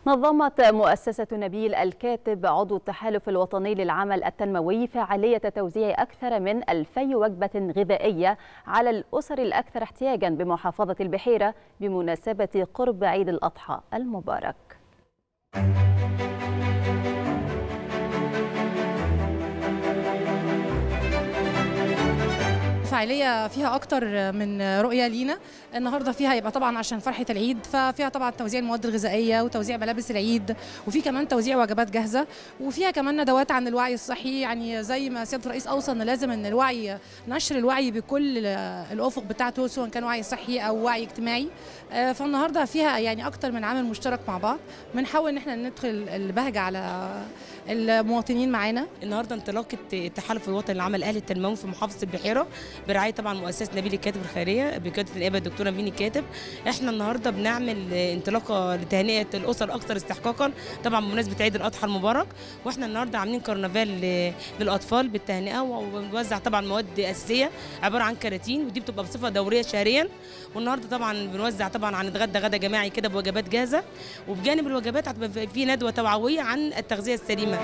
نظمت مؤسسة نبيل الكاتب عضو التحالف الوطني للعمل التنموي فعالية توزيع أكثر من ألفي وجبة غذائية على الأسر الأكثر احتياجا بمحافظة البحيرة بمناسبة قرب عيد الأضحى المبارك فعاليه فيها اكتر من رؤيه لينا النهارده فيها يبقى طبعا عشان فرحه العيد ففيها طبعا توزيع المواد الغذائيه وتوزيع ملابس العيد وفي كمان توزيع وجبات جاهزه وفيها كمان ندوات عن الوعي الصحي يعني زي ما سياده الرئيس اوصى ان لازم ان الوعي نشر الوعي بكل الافق بتاعته سواء كان وعي صحي او وعي اجتماعي فالنهارده فيها يعني اكتر من عامل مشترك مع بعض بنحاول ان احنا ندخل البهجه على المواطنين معانا النهارده انطلاقه التحالف الوطني للعمل الاهلي التنموي في محافظه البحيره برعايه طبعا مؤسسه نبيل الكاتب الخيريه بقياده النائبه الدكتوره مين الكاتب احنا النهارده بنعمل انطلاقه لتهنئه الاسر الاكثر استحقاقا طبعا بمناسبه عيد الاضحى المبارك واحنا النهارده عاملين كرنفال للاطفال بالتهنئه وبنوزع طبعا مواد اساسيه عباره عن كراتين ودي بتبقى بصفه دوريه شهريا والنهارده طبعا بنوزع طبعا هنتغدى غدا جماعي كده بوجبات جاهزه وبجانب الوجبات هتبقى في ندوه توعويه عن التغذيه السليمه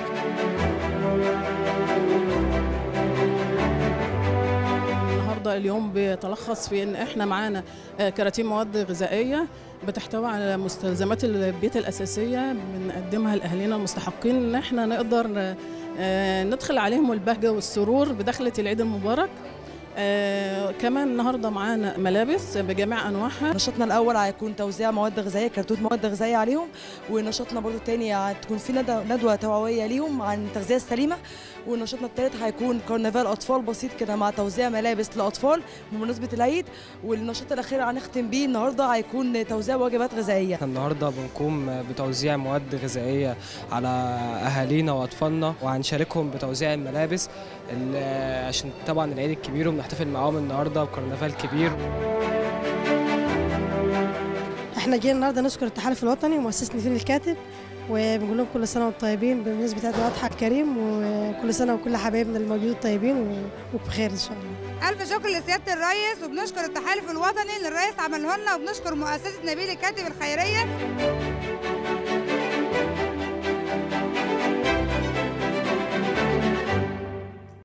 النهارده اليوم بيتلخص في ان احنا معانا كراتين مواد غذائيه بتحتوي على مستلزمات البيت الاساسيه بنقدمها لاهالينا المستحقين ان احنا نقدر ندخل عليهم البهجه والسرور بدخله العيد المبارك آه كمان النهارده معانا ملابس بجميع انواعها نشاطنا الاول هيكون توزيع مواد غذائيه كرتون مواد غذائيه عليهم ونشاطنا برضو الثاني هتكون في ندوه توعويه ليهم عن التغذيه السليمه ونشاطنا الثالث هيكون كرنفال اطفال بسيط كده مع توزيع ملابس لاطفال بمناسبه العيد والنشاط الاخير هنختم بيه النهارده هيكون توزيع وجبات غذائيه النهارده بنقوم بتوزيع مواد غذائيه على اهالينا واطفالنا وهنشاركهم بتوزيع الملابس عشان طبعا العيد الكبير وبنحتفل معاهم النهارده بكرنفال كبير احنا جينا النهارده نشكر التحالف الوطني ومؤسسه نبيل الكاتب وبنقول لهم كل سنه وانتم طيبين بمناسبه عيد الاضحى الكريم وكل سنه وكل حبايبنا الموجودين طيبين وبخير ان شاء الله. الف شكر لسياده الرئيس وبنشكر التحالف الوطني اللي الرئيس عمله لنا وبنشكر مؤسسه نبيل الكاتب الخيريه